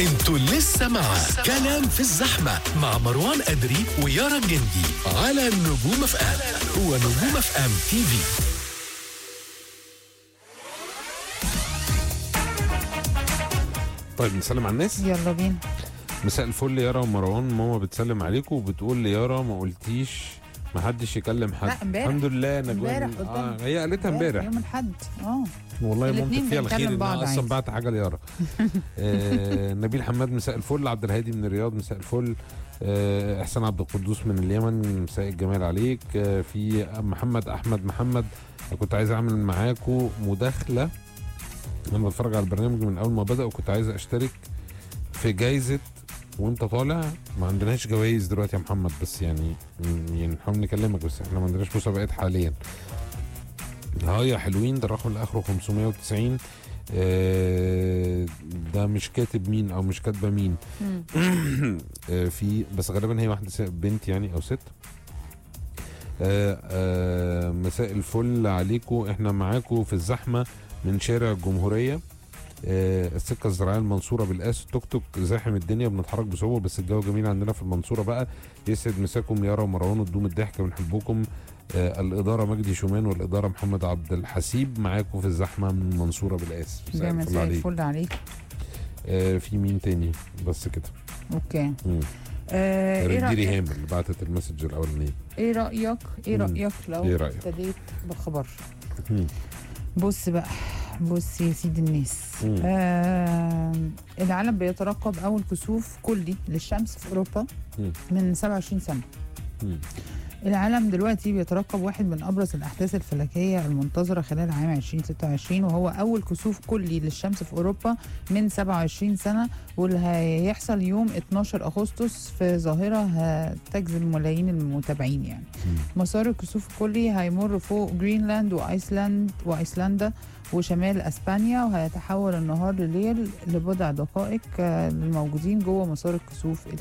انتوا لسه مع كلام في الزحمة مع مروان أدري ويارا الجندي على نجوم اف ام هو نجوم اف ام تي في طيب نسلم على الناس يلا بينا مساء الفل يارا ومروان ماما بتسلم عليكم وبتقول لي يارا ما قلتيش ما حدش يكلم حد لا، امبارح. الحمد لله نجوان امبارح آه قدام. هي قالتها امبارح يوم الاحد اه والله الاتنين مامتك فيها بنكلم الخير بعض انها اصلا عادي. بعت حاجه ليارا آه نبيل حماد مساء الفل عبد الهادي من الرياض مساء الفل آه احسان عبد القدوس من اليمن مساء الجمال عليك آه في محمد احمد محمد كنت عايز اعمل معاكم مداخله انا بتفرج على البرنامج من اول ما بدا وكنت عايز اشترك في جايزه وانت طالع ما عندناش جوائز دلوقتي يا محمد بس يعني يعني نحاول نكلمك بس احنا ما عندناش مسابقات حاليا ها يا حلوين ده الرقم اللي اخره 590 آه، ده مش كاتب مين او مش كاتبه مين مم. آه، في بس غالبا هي واحده س- بنت يعني او ست آه، آه، مساء الفل عليكم احنا معاكم في الزحمه من شارع الجمهوريه آه، السكه الزراعيه المنصوره بالقاس التوك توك زاحم الدنيا بنتحرك بصعوبه بس الجو جميل عندنا في المنصوره بقى يسعد مساكم يارا ومروان وتدوم الضحكه بنحبكم آه، الاداره مجدي شومان والاداره محمد عبد الحسيب معاكم في الزحمه من المنصوره بالقاس مساء ده الفل مساء عليك الفل عليك آه، في مين تاني بس كده اوكي مم. آه ايه دي رايك ريهام اللي بعتت المسج الاولانيه ايه رايك ايه مم. رايك لو إيه رأيك؟ ابتديت بخبر مم. بص بقى بص يا سيدي الناس مم. آه العالم بيترقب اول كسوف كلي للشمس في اوروبا مم. من 27 سنه مم. العالم دلوقتي بيترقب واحد من ابرز الاحداث الفلكيه المنتظره خلال عام 2026 وهو اول كسوف كلي للشمس في اوروبا من 27 سنه واللي هيحصل يوم 12 اغسطس في ظاهره هتجذب ملايين المتابعين يعني مم. مسار الكسوف الكلي هيمر فوق جرينلاند وايسلاند وايسلندا وشمال اسبانيا وهيتحول النهار لليل لبضع دقائق آه، للموجودين جوه مسار الكسوف